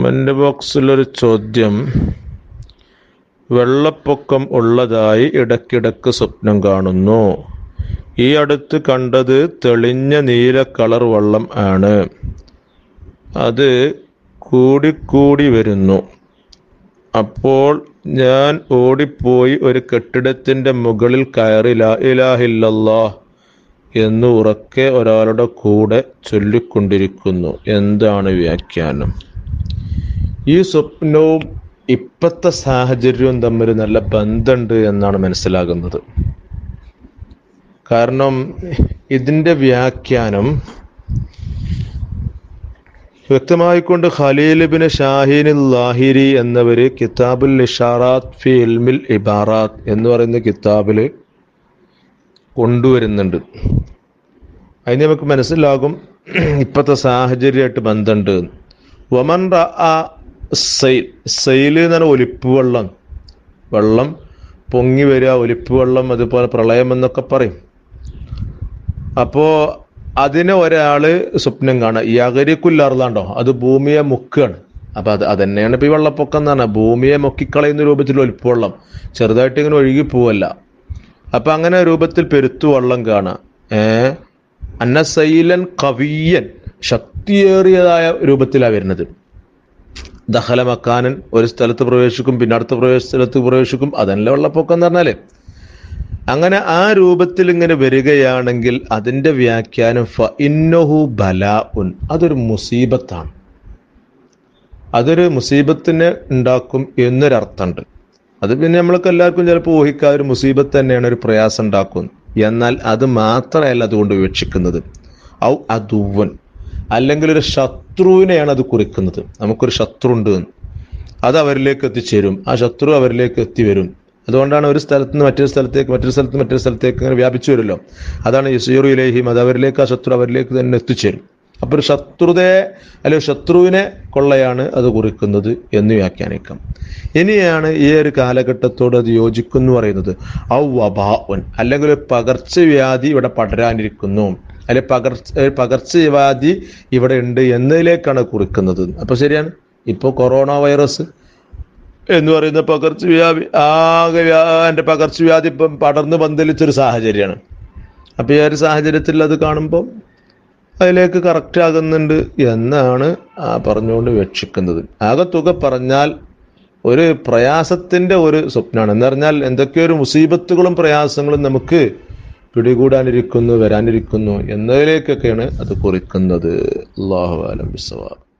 Comment ബോക്സിലൊരു ചോദ്യം വെള്ളപ്പൊക്കം ഉള്ളതായി ഇടയ്ക്കിടക്ക് സ്വപ്നം കാണുന്നു ഈ അടുത്ത് കണ്ടത് തെളിഞ്ഞ നീല കളർ വെള്ളം ആണ് അത് കൂടിക്കൂടി വരുന്നു അപ്പോൾ ഞാൻ ഓടിപ്പോയി ഒരു കെട്ടിടത്തിന്റെ മുകളിൽ കയറി ലാ ഇലാഹില്ലല്ലാ എന്ന് ഉറക്കെ ഒരാളുടെ കൂടെ ചൊല്ലിക്കൊണ്ടിരിക്കുന്നു എന്താണ് വ്യാഖ്യാനം ഈ സ്വപ്നവും ഇപ്പത്തെ സാഹചര്യവും തമ്മിൽ നല്ല ബന്ധമുണ്ട് എന്നാണ് മനസ്സിലാകുന്നത് കാരണം ഇതിന്റെ വ്യാഖ്യാനം വ്യക്തമായിക്കൊണ്ട് ഖലീലിബിന് ഷാഹീൻ ലാഹിരി എന്നവര് കിതാബുൽ ഇഷാറാത്ത് ഫി ഇൽമിൽ ഇബാറാത്ത് എന്ന് പറയുന്ന കിതാബിൽ കൊണ്ടുവരുന്നുണ്ട് അതിന് നമുക്ക് മനസ്സിലാകും ഇപ്പോഴത്തെ സാഹചര്യമായിട്ട് ബന്ധമുണ്ട് വമൻ സൈൽ സൈൽ എന്ന് പറഞ്ഞാൽ ഒലിപ്പ് വെള്ളം വെള്ളം പൊങ്ങി വരിക ഒലിപ്പ് വെള്ളം അതുപോലെ പ്രളയം എന്നൊക്കെ പറയും അപ്പോ അതിനെ ഒരാള് സ്വപ്നം കാണുക യകരിക്കുല്ലാർലാണ്ടോ അത് ഭൂമിയെ മുക്കുകയാണ് അപ്പൊ അത് അതന്നെയാണ് ഇപ്പൊ ഈ വെള്ളപ്പൊക്കം എന്ന് പറഞ്ഞാൽ ഭൂമിയെ മുക്കിക്കളയുന്ന രൂപത്തിൽ ഒലിപ്പ് വെള്ളം ചെറുതായിട്ട് ഇങ്ങനെ ഒഴുകി പോവല്ല അപ്പൊ അങ്ങനെ രൂപത്തിൽ പെരുത്തു വെള്ളം കാണാം ഏ അന്നസൈലൻ കവിയൻ ശക്തിയേറിയതായ രൂപത്തിലാണ് വരുന്നത് ദഹല മക്കാനൻ ഒരു സ്ഥലത്ത് പ്രവേശിക്കും പിന്നെ അടുത്ത പ്രവേശ സ്ഥലത്ത് പ്രവേശിക്കും അതല്ല വെള്ളപ്പൊക്കം എന്ന് പറഞ്ഞാല് അങ്ങനെ ആ രൂപത്തിൽ ഇങ്ങനെ വരികയാണെങ്കിൽ അതിന്റെ വ്യാഖ്യാനം ഫ ഇന്നഹു ബലാ ഉൻ അതൊരു മുസീബത്താണ് അതൊരു മുസീബത്തിനെ ഉണ്ടാക്കും എന്നൊരർത്ഥമുണ്ട് അത് പിന്നെ നമ്മൾക്ക് എല്ലാവർക്കും ചിലപ്പോൾ ഊഹിക്കാതെ ഒരു മുസീബത്ത് തന്നെയാണ് ഒരു പ്രയാസം ഉണ്ടാക്കുന്നത് എന്നാൽ അത് മാത്രമല്ല അതുകൊണ്ട് വീക്ഷിക്കുന്നത് ഔ അതുവൻ അല്ലെങ്കിൽ ഒരു ശത്രുവിനെയാണ് അത് കുറിക്കുന്നത് നമുക്കൊരു ശത്രു ഉണ്ട് എന്ന്. അത് അവരിലേക്ക് എത്തിച്ചേരും ആ ശത്രു അവരിലേക്ക് എത്തിവരും അതുകൊണ്ടാണ് ഒരു സ്ഥലത്ത് നിന്ന് മറ്റൊരു സ്ഥലത്തേക്ക് മറ്റൊരു സ്ഥലത്ത് മറ്റൊരു സ്ഥലത്തേക്ക് ഇങ്ങനെ വ്യാപിച്ചു വരുമല്ലോ അതാണ് യസീറു ഇലേഹിം അത് അവരിലേക്ക് ആ ശത്രു അവരിലേക്ക് തന്നെ എത്തിച്ചേരും അപ്പൊ ഒരു ശത്രുതയെ അല്ലെങ്കിൽ ശത്രുവിനെ കൊള്ളയാണ് അത് കുറിക്കുന്നത് എന്ന് വ്യാഖ്യാനിക്കാം ഇനിയാണ് ഈ ഒരു കാലഘട്ടത്തോട് അത് യോജിക്കുന്നു പറയുന്നത് ഔ വബാഉൻ അല്ലെങ്കിൽ ഒരു പകർച്ചവ്യാധി ഇവിടെ പടരാനിരിക്കുന്നു അല്ലെ പകർച്ച ഒരു പകർച്ചവ്യാധി ഇവിടെ ഉണ്ട് എന്നതിലേക്കാണ് കുറിക്കുന്നത് അപ്പൊ ശരിയാണ് ഇപ്പോൾ കൊറോണ വൈറസ് എന്ന് പറയുന്ന പകർച്ചവ്യാധി ആകെ വ്യാ- എൻ്റെ പകർച്ചവ്യാധി ഇപ്പം പടർന്ന് പന്തലിച്ചൊരു സാഹചര്യമാണ് അപ്പൊ ഈ ഒരു സാഹചര്യത്തിൽ അത് കാണുമ്പോൾ അതിലേക്ക് കറക്റ്റ് ആകുന്നുണ്ട് എന്നാണ് ആ പറഞ്ഞുകൊണ്ട് വീക്ഷിക്കുന്നത് ആകെ തുക പറഞ്ഞാൽ ഒരു പ്രയാസത്തിന്റെ ഒരു സ്വപ്നമാണ് എന്ന് പറഞ്ഞാൽ എന്തൊക്കെയോ ഒരു മുസീബത്തുകളും പ്രയാസങ്ങളും നമുക്ക് പിടികൂടാനിരിക്കുന്നു വരാനിരിക്കുന്നു എന്നതിലേക്കൊക്കെയാണ് അത് കുറിക്കുന്നത് അള്ളാഹു അലം വിസ്വാബ്